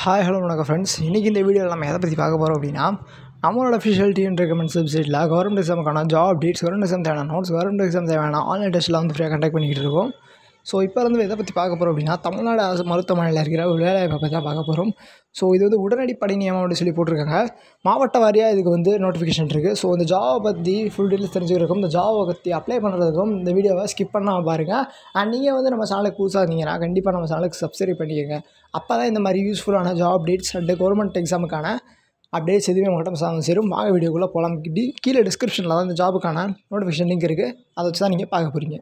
hi hello வணக்கம் friends இன்றைக்கி இந்த வீடியோவில் நம்ம எதை பற்றி பார்க்க போகிறோம் அப்படின்னா நம்மளோட அஃபிஷியல் டிஎன் ரெக்கமெண்ட்ஸ் வெப்சைட்டில் கவர்மெண்ட் எக்ஸாமுக்கான ஜாப் அப்டேட்ஸ் கவர்மெண்ட் எக்ஸாம் தேவையான நோட்ஸ் கவர்மெண்ட் எக்ஸாம் தேவையான ஆன்லைன் டெஸ்ட்டில் வந்து ஃப்ரீயாக கண்டக்ட் பண்ணிக்கிட்டு இருக்கோம் ஸோ இப்போ வந்து எதை பற்றி பார்க்க போகிறோம் அப்படின்னா தமிழ்நாடு அரசு மருத்துவமனையில் இருக்கிற ஒரு வேலைவாய்ப்பை பற்றி தான் பார்க்க போகிறோம் ஸோ இது வந்து உடனடி பணி நியமனம் அப்படின்னு சொல்லி போட்டிருக்காங்க மாவட்ட வாரியாக இதுக்கு வந்து நோட்டிஃபிகேஷன் இருக்குது ஸோ இந்த ஜாபை பற்றி ஃபுல் டீட்டெயில்ஸ் தெரிஞ்சுக்கிறதுக்கும் இந்த ஜாபை பற்றி அப்ளை பண்ணுறதுக்கும் இந்த வீடியோவை ஸ்கிப் பண்ணாமல் பாருங்கள் அண்ட் நீங்கள் வந்து நம்ம சேனலுக்கு புதுசாக இருந்தீங்கன்னா கண்டிப்பாக நம்ம சேனலுக்கு சப்ஸ்கிரைப் பண்ணிக்கோங்க அப்போ தான் இந்த மாதிரி யூஸ்ஃபுல்லான ஜாப் அப்டேட்ஸ் அண்ட் கவர்மெண்ட் எக்ஸாமுக்கான அப்டேட்ஸ் எதுவுமே உங்கள்கிட்ட சாங் சேரும் வாங்க வீடியோக்குள்ளே போகலாம் டி கீழே டிஸ்கிரிப்ஷனில் தான் இந்த ஜாபுக்கான நோட்டிஃபிகேஷன் லிங்க் இருக்குது அதை வச்சு தான் நீங்கள் பார்க்க போகிறீங்க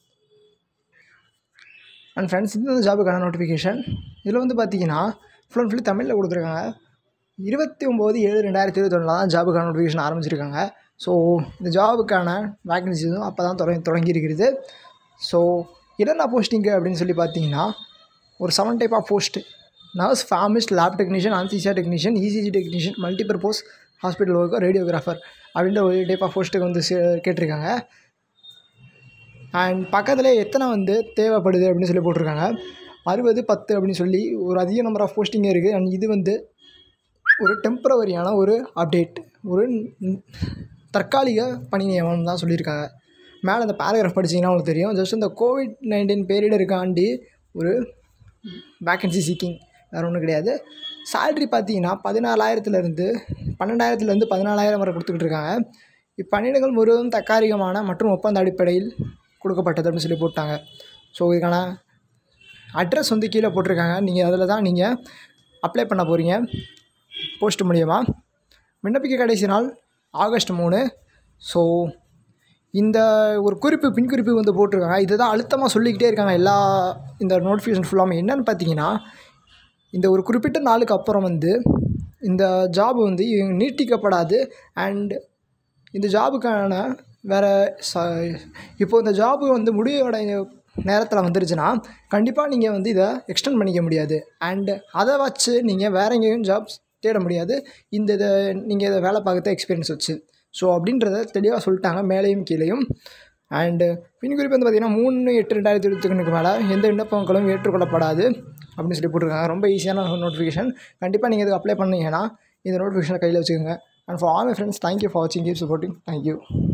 அண்ட் ஃப்ரெண்ட்ஸ் இது வந்து ஜாபுக்கான நோட்டிஃபிகேஷன் இதில் வந்து பார்த்தீங்கன்னா ஃபுல் அண்ட் ஃபுல்லி தமிழில் கொடுத்துருக்காங்க இருபத்தி ஒம்பது ஏழு ரெண்டாயிரத்தி இருபத்தொன்னில் தான் ஜாபுக்கான நோட்டிஃபிகேஷன் ஆரம்பிச்சிருக்காங்க ஸோ இந்த ஜாபுக்கான வேக்கன்சிஸும் அப்போ தான் தொடங்கி தொடங்கி இருக்கிறது ஸோ என்னென்ன போஸ்டிங்கு அப்படின்னு சொல்லி பார்த்தீங்கன்னா ஒரு seven type of post nurse pharmacist lab technician anaesthesia technician ECG technician multipurpose hospital worker radiographer அப்படின்ற ஒரு டைப் ஆஃப் போஸ்ட்டுக்கு வந்து சே- கேட்டிருக்காங்க அண்ட் பக்கத்தில் எத்தனை வந்து தேவைப்படுது அப்படின்னு சொல்லி போட்டிருக்காங்க அறுபது பத்து அப்படின்னு சொல்லி ஒரு அதிக நம்பர் ஆஃப் போஸ்டிங் இருக்குது அண்ட் இது வந்து ஒரு டெம்பரவரியான ஒரு அப்டேட் ஒரு ந- தற்காலிக பணி நியமனம் தான் சொல்லியிருக்காங்க மேலே அந்த பேராகிராஃப் படிச்சீங்கன்னா உங்களுக்கு தெரியும் ஜஸ்ட் இந்த கோவிட் நைன்டீன் பீரியடருக்காண்டி ஒரு வேக்கன்சி சீக்கிங் வேறு ஒன்றும் கிடையாது salary பார்த்தீங்கன்னா பதினாலாயிரத்துலேருந்து பன்னெண்டாயிரத்துலேருந்து பதினாலாயிரம் வரை கொடுத்துக்கிட்டு இருக்காங்க இப்பணியிடங்கள் முழுவதும் தற்காலிகமான மற்றும் ஒப்பந்த அடிப்படையில் கொடுக்கப்பட்டது அப்படின்னு சொல்லி போட்டாங்க ஸோ இதுக்கான அட்ரஸ் வந்து கீழே போட்டிருக்காங்க நீங்கள் அதில் தான் நீங்கள் அப்ளை பண்ண போகிறீங்க போஸ்ட் மூலியமாக விண்ணப்பிக்க கடைசி நாள் ஆகஸ்ட் மூணு ஸோ இந்த ஒரு குறிப்பு பின் குறிப்பு வந்து போட்டிருக்காங்க இதை தான் அழுத்தமாக சொல்லிக்கிட்டே இருக்காங்க எல்லா இந்த நோட்டிஃபிகேஷன் ஃபுல்லாமே என்னன்னு பார்த்தீங்கன்னா இந்த ஒரு குறிப்பிட்ட நாளுக்கு அப்புறம் வந்து இந்த ஜாப் வந்து இவங்க நீட்டிக்கப்படாது அண்ட் இந்த ஜாபுக்கான வேறு ச இப்போ இந்த ஜாபு வந்து முடிவோட நேரத்தில் வந்துருச்சுன்னா கண்டிப்பாக நீங்கள் வந்து இதை எக்ஸ்டெண்ட் பண்ணிக்க முடியாது அண்ட் அதை வச்சு நீங்கள் வேற எங்கேயும் ஜாப்ஸ் தேட முடியாது இந்த இதை நீங்கள் இதை வேலை பார்க்கத்த எக்ஸ்பீரியன்ஸ் வச்சு ஸோ அப்படின்றத தெளிவாக சொல்லிட்டாங்க மேலேயும் கீழேயும் அண்டு பின்குறிப்பு வந்து பார்த்திங்கன்னா மூணு எட்டு ரெண்டாயிரத்தி இருபத்தி ஒன்றுக்கு மேலே எந்த விண்ணப்பங்களும் ஏற்றுக்கொள்ளப்படாது அப்படின்னு சொல்லி போட்டிருக்காங்க ரொம்ப ஈஸியான நோட்டிஃபிகேஷன் கண்டிப்பாக நீங்கள் இதுக்கு அப்ளை பண்ணீங்கன்னா இந்த நோட்டிஃபிகேஷனை கையில் வச்சுக்கோங்க and for all my friends thank you for வாட்சிங் கீப் சப்போர்ட்டிங் தேங்க்யூ